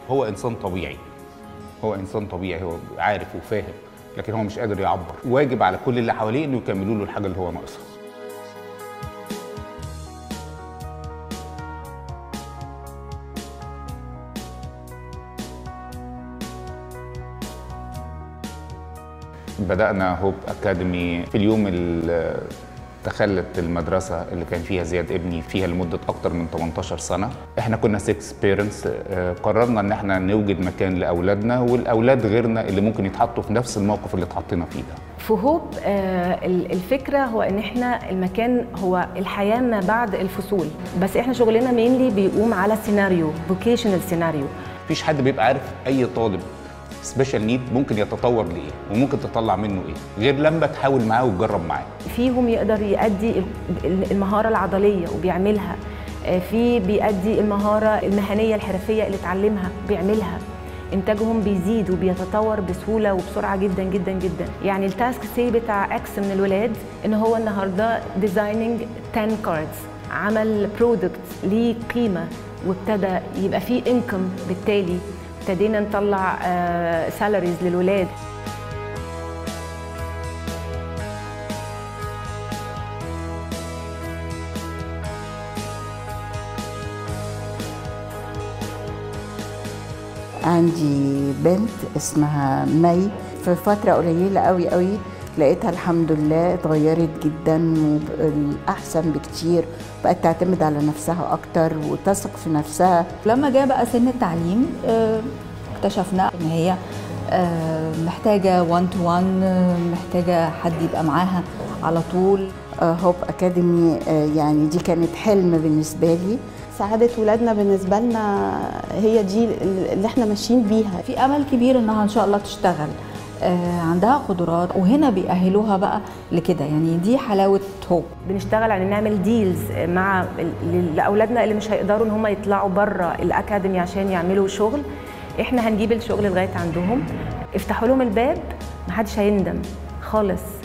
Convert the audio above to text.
هو انسان طبيعي هو انسان طبيعي هو عارف وفاهم لكن هو مش قادر يعبر واجب على كل اللي حواليه انه يكملوا له الحاجه اللي هو ناقصها بدأنا هوب أكاديمي في اليوم اللي تخلت المدرسة اللي كان فيها زياد ابني فيها لمدة أكتر من 18 سنة احنا كنا 6 بيرنتس قررنا ان احنا نوجد مكان لأولادنا والأولاد غيرنا اللي ممكن يتحطوا في نفس الموقف اللي اتحطينا فيه ده في هوب آه، ال- الفكره هو ان احنا المكان هو الحياه ما بعد الفصول بس احنا شغلنا مينلي بيقوم على سيناريو فوكيشنال سيناريو مفيش حد بيبقى عارف أي طالب سبيشال نيد ممكن يتطور لإيه وممكن تطلع منه إيه غير لما تحاول معاه وتجرب معاه فيهم يقدر يأدي ال- ال- المهاره العضليه وبيعملها آه، في بيأدي المهاره المهنيه الحرفيه اللي اتعلمها بيعملها انتاجهم بيزيد وبيتطور بسهوله وبسرعه جدا جدا جدا يعني التاسك سي بتاع اكس من الولاد ان هو النهارده ديزايننج 10 كاردز عمل برودكت ليه قيمه وابتدى يبقى فيه انكم بالتالي ابتدينا نطلع سالاريز للولاد عندي بنت اسمها مي في فترة قليلة قوي قوي لقيتها الحمد لله اتغيرت جدا والأحسن بكتير بقت تعتمد على نفسها أكتر وتثق في نفسها لما جاء بقى سن التعليم آه، اكتشفنا ان هي آه، محتاجه 1 تو 1 محتاجه حد يبقى معاها على طول آه، هوب أكاديمي آه، يعني دي كانت حلم بالنسبة لي سعادة ولادنا بالنسبة لنا هي دي اللي احنا ماشيين بيها في امل كبير انها ان شاء الله تشتغل آه، عندها قدرات وهنا بيأهلوها بقى لكده يعني دي حلاوه هوب بنشتغل على نعمل ديلز مع ال- لاولادنا اللي مش هيقدروا ان هم يطلعوا بره الاكاديمي عشان يعملوا شغل احنا هنجيب الشغل لغايه عندهم افتحوا لهم الباب محدش هيندم خالص